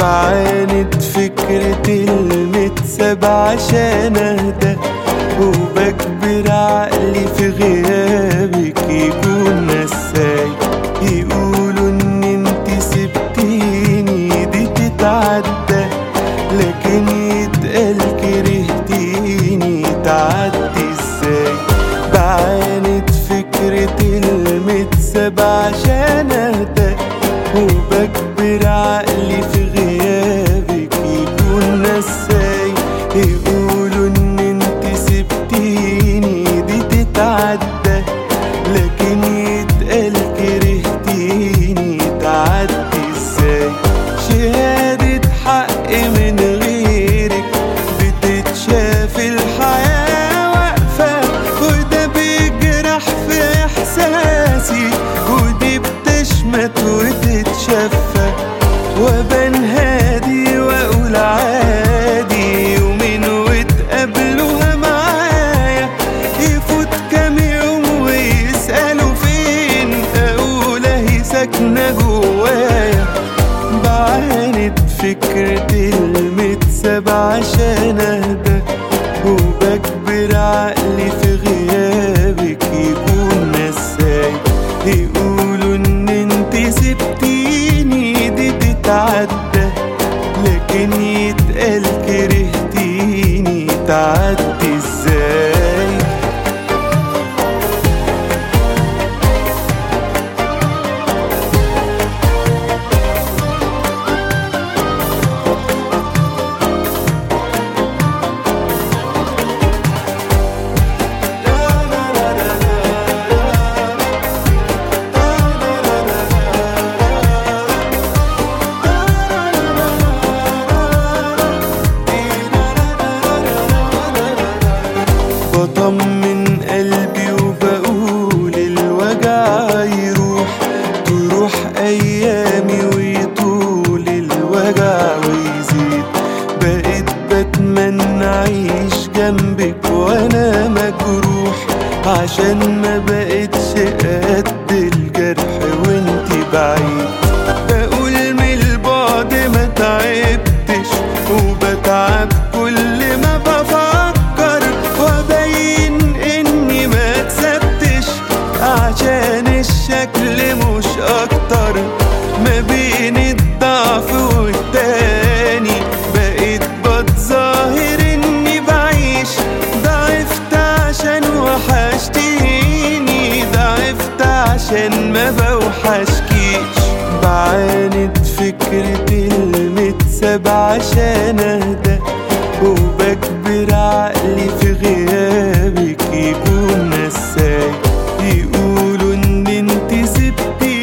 بعاند فكرة المتساب عشان اهدى وبكبر عقلي في غيابك يكون نساي يقولوا ان انت سبتيني دي تتعدى لكن يتقال كرهتيني تعدي ازاي بعاند فكرة المتساب عشان اهدى وبكبر عقلي في غيابك يكون نساي يقولوا ان انت سبتيني دي تتعدى لكن يتقال كرهتيني تعدي ازاي شهادة حق من غيرك بتتشاف الحياة واقفة وده بيجرح في إحساسي ودي بتشمت وتتشفى وبان هادي وأقول عادي يومين وتقابلوها معايا يفوت كام يوم ويسألوا فين أقول أهي ساكنة جوايا بعاند فكرة المتساب عشان اهدى وبكبر عقلي في غيابك يكون نساي يقولوا ان انت سبتيني دي تتعدى لكن يتقال كرهتيني تعدي ازاي بطمن قلبي وبقول الوجع يروح تروح ايامي ويطول الوجع ويزيد بقيت بتمنى اعيش جنبك وانا مجروح عشان ما بقتش قد الجرح وانتي بعيد بقول من البعد ما تعبتش وبتعب كل ما بفكر وابين اني ما اتسبتش عشان الشكل مش اكتر ما بين الضعف والتاني بقيت بتظاهر اني بعيش ضعفت عشان وحشتيني ضعفت عشان ما بوحشكيش بعاند فكرة المتساب عشان اهدى وبكبر عقلي في غيابك يكون نساي يقولوا ان انت سبتي